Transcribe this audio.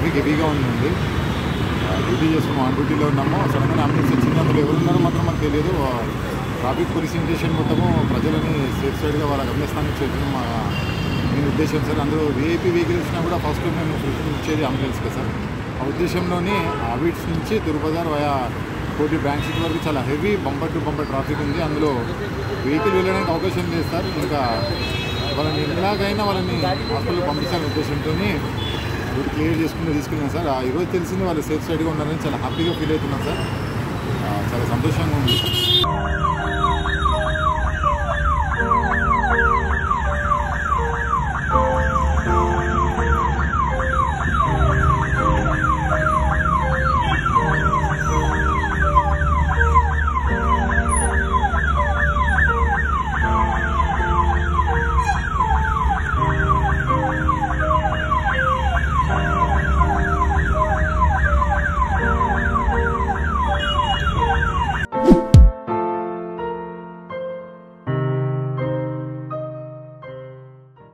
traffic హెవీగా ఉందండి ఆ, డ్యూటీ చేస్తున్నాం ఆన్ డ్యూటీలో ఉన్నాము సడన్గా అంబులెన్స్ వచ్చింది అందులో ఎవరున్నారో మాత్రం మాకు తెలియదు ఆ, ట్రాఫిక్ పోలీసింటేషన్ మొత్తము ప్రజలని సేఫ్ సైడ్గా వాళ్ళ గమ్యస్థానానికి చేర్చడం మా నేను ఉద్దేశం సార్ అందులో వీఐపీ వెహికల్ వచ్చినా కూడా ఫస్ట్ మేము ప్రిఫరెన్స్ ఇచ్చేది అంబులెన్స్కి సార్ ఆ ఉద్దేశంలోనే ఆవిడ్స్ నుంచి దుర్బజార్ వయా కోటి బ్యాంక్ సిటీ వరకు చాలా heavy bumper to bumper traffic ఉంది అందులో వెహికల్ వెళ్ళడానికి అవకాశం లేదు సార్ ఇంకా వాళ్ళని ఎలాగైనా వాళ్ళని హాస్పిటల్ పంపించాలనే ఉద్దేశంతో రూట్ క్లియర్ చేసుకుని తీసుకెళ్ళాను సార్ ఆ ఈరోజు తెలిసింది వాళ్ళు సేఫ్ సైడ్గా ఉన్నారని చాలా హ్యాపీగా ఫీల్ అవుతున్నాను సార్ ఆ, చాలా సంతోషంగా ఉంది